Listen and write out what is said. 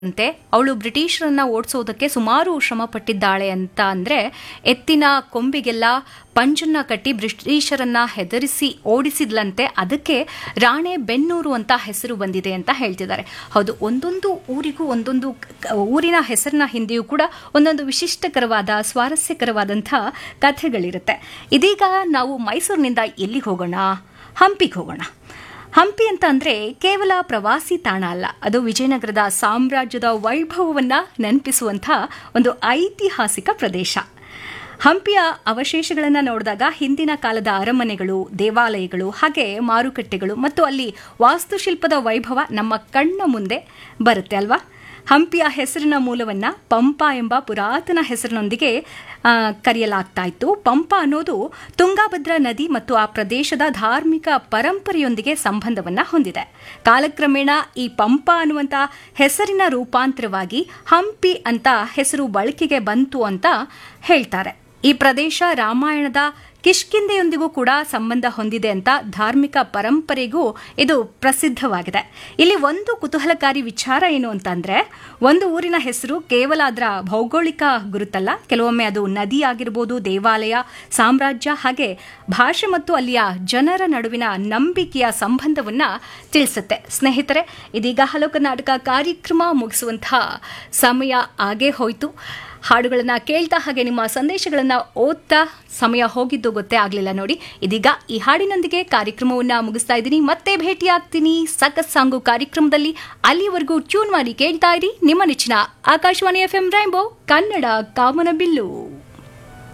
ಅಂತೆ ಅವಳು ಬ್ರಿಟಿಷರನ್ನ ಓಡಿಸೋದಕ್ಕೆ ಸುಮಾರು ಶ್ರಮ ಪಟ್ಟಿದ್ದಾಳೆ ಅಂತ ಅಂದ್ರೆ ಎತ್ತಿನ ಕೊಂಬಿಗೆಲ್ಲ ಪಂಜನ್ನ ಕಟ್ಟಿ ಬ್ರಿಟಿಷರನ್ನ ಹೆದರಿಸಿ ಓಡಿಸಿದ್ಲಂತೆ ಅದಕ್ಕೆ ರಾಣೆ ಬೆನ್ನೂರು ಅಂತ ಹೆಸರು ಬಂದಿದೆ ಅಂತ ಹೇಳ್ತಿದ್ದಾರೆ ಹೌದು ಒಂದೊಂದು ಊರಿಗೂ ಒಂದೊಂದು ಕ- ಊರಿನ ಹೆಸರಿನ ಹಿಂದೆಯೂ ಕೂಡ ಒಂದೊಂದು ವಿಶಿಷ್ಟಕರವಾದ ಸ್ವಾರಸ್ಯಕರವಾದಂಥ ಕಥೆಗಳಿರುತ್ತೆ ಇದೀಗ ನಾವು ಮೈಸೂರಿನಿಂದ ಎಲ್ಲಿಗೆ ಹೋಗೋಣ ಹಂಪಿಗೆ ಹೋಗೋಣ ಹಂಪಿ ಅಂತ ಅಂದ್ರೆ ಕೇವಲ ಪ್ರವಾಸಿ ತಾಣ ಅಲ್ಲ ಅದು ವಿಜಯನಗರದ ಸಾಮ್ರಾಜ್ಯದ ವೈಭವವನ್ನ ನೆನಪಿಸುವಂಥ ಒಂದು ಐತಿಹಾಸಿಕ ಪ್ರದೇಶ ಹಂಪಿಯ ಅವಶೇಷಗಳನ್ನು ನೋಡಿದಾಗ ಹಿಂದಿನ ಕಾಲದ ಅರಮನೆಗಳು ದೇವಾಲಯಗಳು ಹಾಗೆ ಮಾರುಕಟ್ಟೆಗಳು ಮತ್ತು ಅಲ್ಲಿ ವಾಸ್ತುಶಿಲ್ಪದ ವೈಭವ ನಮ್ಮ ಕಣ್ಣ ಮುಂದೆ ಬರುತ್ತೆ ಅಲ್ವಾ ಹಂಪಿಯ ಹೆಸರಿನ ಮೂಲವನ್ನ ಪಂಪ ಎಂಬ ಪುರಾತನ ಹೆಸರಿನೊಂದಿಗೆ ಆ, ಕರೆಯಲಾಗ್ತಾ ಇತ್ತು ಪಂಪ ಅನ್ನೋದು ತುಂಗಾಭದ್ರಾ ನದಿ ಮತ್ತು ಆ ಪ್ರದೇಶದ ಧಾರ್ಮಿಕ ಪರಂಪರೆಯೊಂದಿಗೆ ಸಂಬಂಧವನ್ನ ಹೊಂದಿದೆ ಕಾಲಕ್ರಮೇಣ ಈ ಪಂಪ ಅನ್ನುವಂಥ ಹೆಸರಿನ ರೂಪಾಂತರವಾಗಿ ಹಂಪಿ ಅಂತ ಹೆಸರು ಬಳಕೆಗೆ ಬಂತು ಅಂತ ಹೇಳ್ತಾರೆ ಈ ಪ್ರದೇಶ ರಾಮಾಯಣದ ಕಿಷ್ಕಿಂದೆಯೊಂದಿಗೂ ಕೂಡ ಸಂಬಂಧ ಹೊಂದಿದೆ ಅಂತ ಧಾರ್ಮಿಕ ಪರಂಪರೆಗೂ ಇದು ಪ್ರಸಿದ್ಧವಾಗಿದೆ ಇಲ್ಲಿ ಒಂದು ಕುತೂಹಲಕಾರಿ ವಿಚಾರ ಏನು ಅಂತಂದ್ರೆ ಒಂದು ಊರಿನ ಹೆಸರು ಕೇವಲ ಅದರ ಭೌಗೋಳಿಕ ಗುರುತಲ್ಲ ಕೆಲವೊಮ್ಮೆ ಅದು ನದಿ ಆಗಿರ್ಬೋದು ದೇವಾಲಯ ಸಾಮ್ರಾಜ್ಯ ಹಾಗೆ ಭಾಷೆ ಮತ್ತು ಅಲ್ಲಿಯ ಜನರ ನಡುವಿನ ನಂಬಿಕೆಯ ಸಂಬಂಧವನ್ನ ತಿಳಿಸುತ್ತೆ ಸ್ನೇಹಿತರೆ ಇದೀಗ ಹಲೋ ಕರ್ನಾಟಕ ಕಾರ್ಯಕ್ರಮ ಮುಗಿಸುವಂತಹ ಸಮಯ ಆಗೇ ಹೋಯಿತು ಹಾಡುಗಳನ್ನ ಕೇಳ್ತಾ ಹಾಗೆ ನಿಮ್ಮ ಸಂದೇಶಗಳನ್ನ ಓದ್ತಾ ಸಮಯ ಹೋಗಿದ್ದು ಗೊತ್ತೇ ಆಗಲಿಲ್ಲ ನೋಡಿ ಇದೀಗ ಈ ಹಾಡಿನೊಂದಿಗೆ ಕಾರ್ಯಕ್ರಮವನ್ನ ಮುಗಿಸ್ತಾ ಇದ್ದೀನಿ ಮತ್ತೆ ಭೇಟಿಯಾಗ್ತೀನಿ ಸಖತ್ ಸಾಂಗು ಕಾರ್ಯಕ್ರಮದಲ್ಲಿ ಅಲ್ಲಿವರೆಗೂ ಟ್ಯೂನ್ ಮಾಡಿ ಕೇಳ್ತಾ ಇರಿ ನಿಮ್ಮ ನೆಚ್ಚಿನ Akashvani F M rainbow Kannada ಕಾಮನ ಬಿಲ್ಲು